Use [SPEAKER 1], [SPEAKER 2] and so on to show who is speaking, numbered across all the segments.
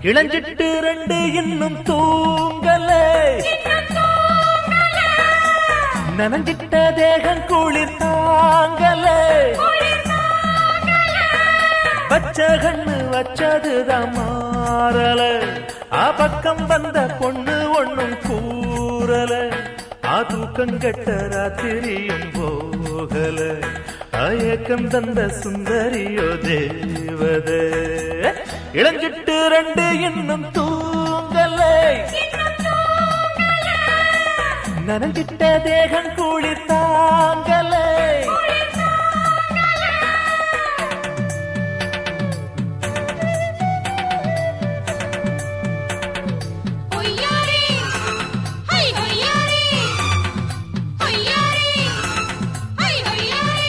[SPEAKER 1] இளஞ்சிட்டு ரெண்டு இன்னும் தூங்கலே நனஞ்சிட்ட தேகம் குளிர் தாங்கலே வச்ச கண்ணு வச்சதுதான் மாறல ஆ பக்கம் வந்த பொண்ணு ஒண்ணும் கூறல ஆ தூக்கம் கெட்ட ராத்திரியும் போகல அயக்கம் தந்த சுந்தரியோ தேவதே இளஞ்சிட்டு ரெண்டு இன்னும் தூங்கலை நனஞ்சிட்ட தேகம் குளிர் தாங்கலை
[SPEAKER 2] ஹொய்யாரி ஹை ஹொய்யாரி ஹொய்யாரி ஹை ஹொய்யாரி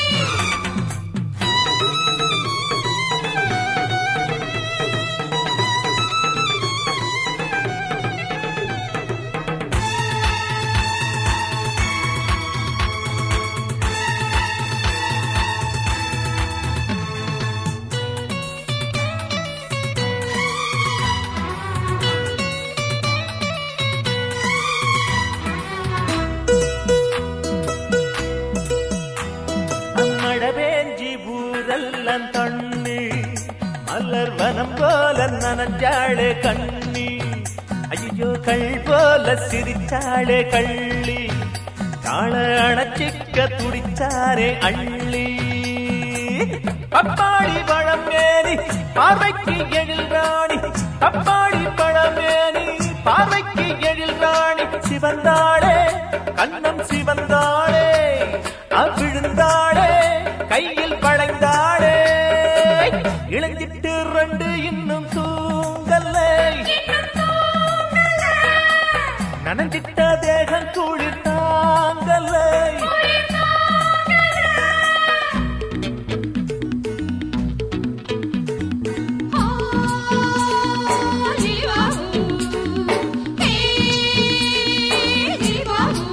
[SPEAKER 1] மழை பேஞ்சி பூதெல்லாம் தண்ணி மலர் வனம் போல நனஞ்சாளே கண்ணி ஐயோ கள் போல சிரிச்சாளே கள்ளி காள அணைச்சிக்க துடிச்சாரே அள்ளி பப்பாளி பழமேனி பார்வைக்கு எழில் ராணி பப்பாளி பழமேனி பார்வைக்கு எழில் ராணி சிவந்தாளே கண்ணம் சிவந்தாளே அவிழுந்தாளே கையில் படைந்தாளே இளஞ்சிட்டு ரெண்டு இன்னும் தூங்கல்லை நனஞ்சிட்ட தேகம் குளிர் தாங்கலை
[SPEAKER 2] ஜீவாஹு ஹே ஜீவாஹு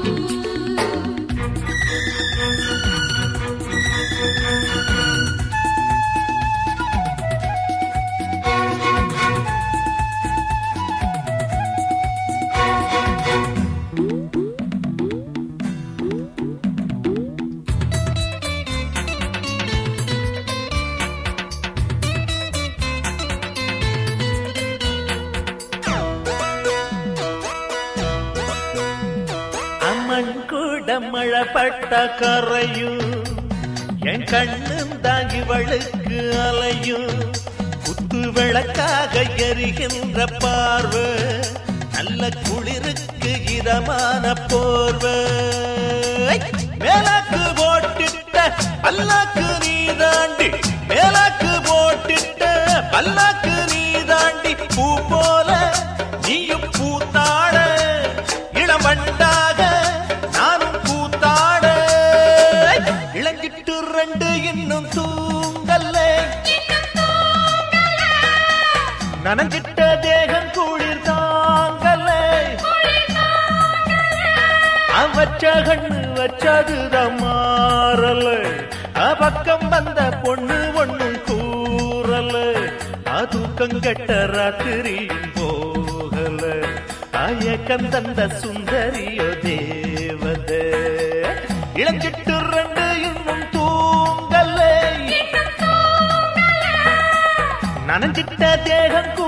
[SPEAKER 1] அம்மன் கூட மழைப்பட்ட கரையும் என் கண்ணும் தான் இவளுக்கு அலையும் குத்து விளக்காக எரிகின்ற பார்வை நல்ல குளிருக்கு இதமான போர்வை மேலாக்கு போட்டுட்ட பல்லாக்கு நீ தாண்டி மேலாக்கு போட்டுட்ட பல்லாக்கு நீ தாண்டி பூ போல நீயும் பூத்தாட இளமண்டாக நானும் பூத்தாட இளஞ்சிட்டு ரெண்டு இன்னும் தூங்கல்லே நனஞ்சிட்ட தேகம் குளிர் தாங்கல்லே வச்ச கண்ணு வச்சதுதான் மாறல அ பக்கம் வந்த பொண்ணு ஒண்ணும் கூறல அ தூக்கம் கெட்ட ராத்திரியும் போகல அயக்கம் தந்த சுந்தரியோ தேவதே இளஞ்சிட்டு ரெண்டு இன்னும் தூங்கலை நனஞ்சிட்ட தேகம்